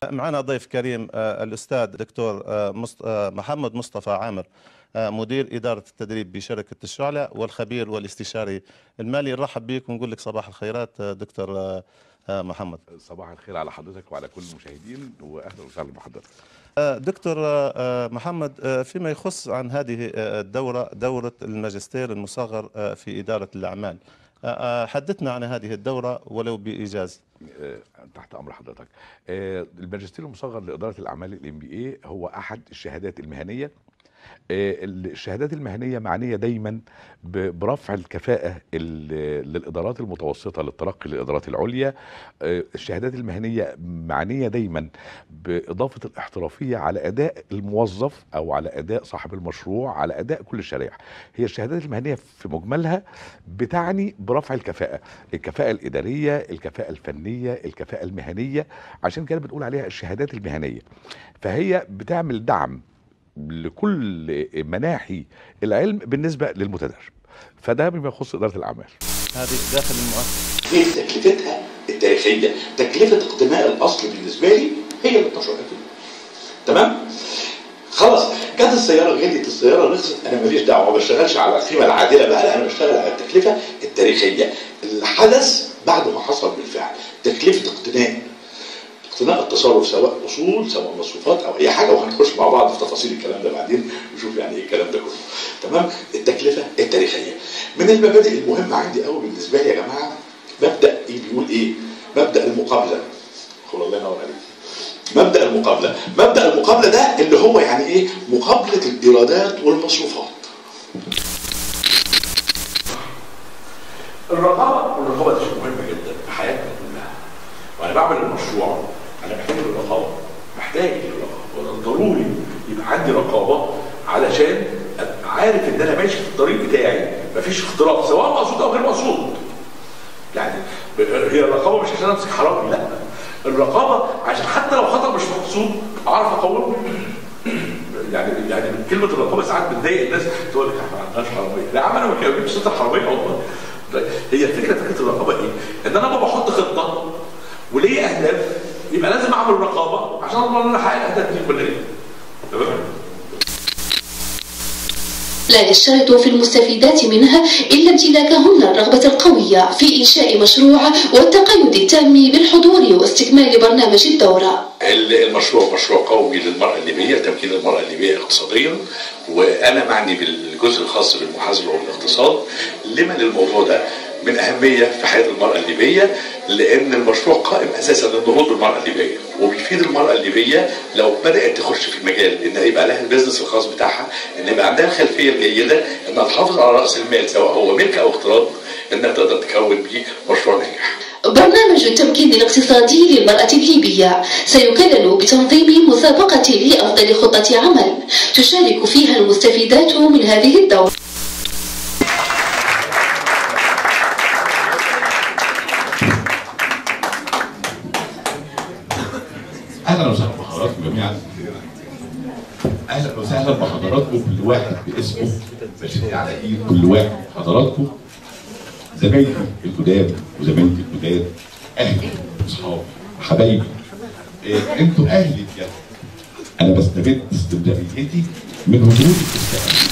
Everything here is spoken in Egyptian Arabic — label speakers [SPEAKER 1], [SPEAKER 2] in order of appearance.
[SPEAKER 1] معنا ضيف كريم آه، الأستاذ دكتور آه، مصط- آه، محمد مصطفى عامر آه، مدير إدارة التدريب بشركة الشعلة والخبير والاستشاري المالي نرحب بك ونقول لك صباح الخيرات آه، دكتور آه، آه، محمد
[SPEAKER 2] صباح الخير على حضرتك وعلى كل المشاهدين واهلا وسهلا بحضرتك
[SPEAKER 1] آه، دكتور آه، آه، محمد آه، فيما يخص عن هذه آه، الدورة دورة الماجستير المصغر آه، في إدارة الأعمال آه، آه، حدثنا عن هذه الدورة ولو بإيجاز
[SPEAKER 2] آه، تحت امر حضرتك آه، الماجستير المصغر لاداره الاعمال الام بي اي هو احد الشهادات المهنيه آه، الشهادات المهنيه معنيه دايما ب- برفع الكفاءه ال- للادارات المتوسطه للترقي للادارات العليا آه، الشهادات المهنيه معنيه دايما باضافه الاحترافيه على اداء الموظف او على اداء صاحب المشروع على اداء كل الشرائح هي الشهادات المهنيه في مجملها بتعني برفع الكفاءه الكفاءه الاداريه الكفاءه الفنيه الكفاءه المهنيه عشان كده بنقول عليها الشهادات المهنيه فهي بتعمل دعم لكل مناحي العلم بالنسبه للمتدرب فده بما يخص اداره الاعمال
[SPEAKER 1] هذه داخل المؤسسة
[SPEAKER 3] غير تكلفتها التاريخيه تكلفه اقتناء الاصل بالنسبه لي هي اللي 12000 تمام خلاص جت السياره غليت السياره رخصت انا ماليش دعوه ما بشتغلش على القيمه العادله بقى لا انا بشتغل على التكلفه التاريخيه الحدث بعد ما حصل بالفعل تكلفه اقتناء اقتناء التصرف سواء اصول سواء مصروفات او اي حاجه وهنخش مع بعض في تفاصيل الكلام ده بعدين نشوف يعني ايه الكلام ده كله تمام التكلفه التاريخيه من المبادئ المهمه عندي قوي بالنسبه لي يا جماعه مبدا ايه بيقول ايه مبدا المقابله قول الله ينور عليك مبدا المقابله مبدا المقابله ده اللي هو يعني ايه مقابله الايرادات والمصروفات
[SPEAKER 4] الرقابه والرقابه دي شيء مهم جدا في حياتنا كلها وانا بعمل المشروع انا محتاج للرقابه محتاج للرقابه وده ضروري يبقى عندي رقابه علشان ابقى عارف ان انا ماشي في الطريق بتاعي مفيش اختراق سواء مقصود او غير مقصود يعني ب- هي الرقابه مش عشان امسك حرامي لا الرقابه عشان حتى لو خطا مش مقصود اعرف اقومه يعني يعني كلمه الرقابه ساعات بتضايق الناس تقول لك احنا ما عندناش حراميه لا يا عم انا ما بجيبش صوت الحراميه والله طيب هي الفكره فكره الرقابه ايه؟ ان انا لما بحط خطه وليا اهداف يبقى لازم اعمل رقابه عشان اضمن ان انا احقق الاهداف دي كلها تمام؟
[SPEAKER 5] لا يشترط في المستفيدات منها إلا امتلاكهن الرغبة القوية في إنشاء مشروع والتقيد التام بالحضور واستكمال برنامج الدورة
[SPEAKER 3] المشروع مشروع قومي للمرأة الليبية تمكين المرأة الليبية اقتصاديا وأنا معني بالجزء الخاص بالمحاسبة والاقتصاد لما للموضوع ده من أهمية في حياة المرأة الليبية لأن المشروع قائم أساسا للنهوض بالمرأة الليبية وبيفيد المرأة الليبية لو بدأت تخش في مجال إن يبقى لها البيزنس الخاص بتاعها إن يبقى عندها الخلفية الجيدة إنها تحافظ على رأس المال سواء هو ملك أو اقتراض إنها تقدر تكون بيه مشروع ناجح.
[SPEAKER 5] برنامج التمكين الاقتصادي للمرأة الليبية سيكلل بتنظيم مسابقة لأفضل خطة عمل تشارك فيها المستفيدات من هذه الدورة
[SPEAKER 6] اهلا وسهلا بحضراتكم جميعا اهلا وسهلا بحضراتكم كل واحد باسمه بشد على ايد كل واحد حضراتكم زمايلي الجداد وزمايلتي الجداد اهلي واصحابي حبايبي إيه انتوا اهلي بجد انا بستمد استمراريتي من وجودي في السنه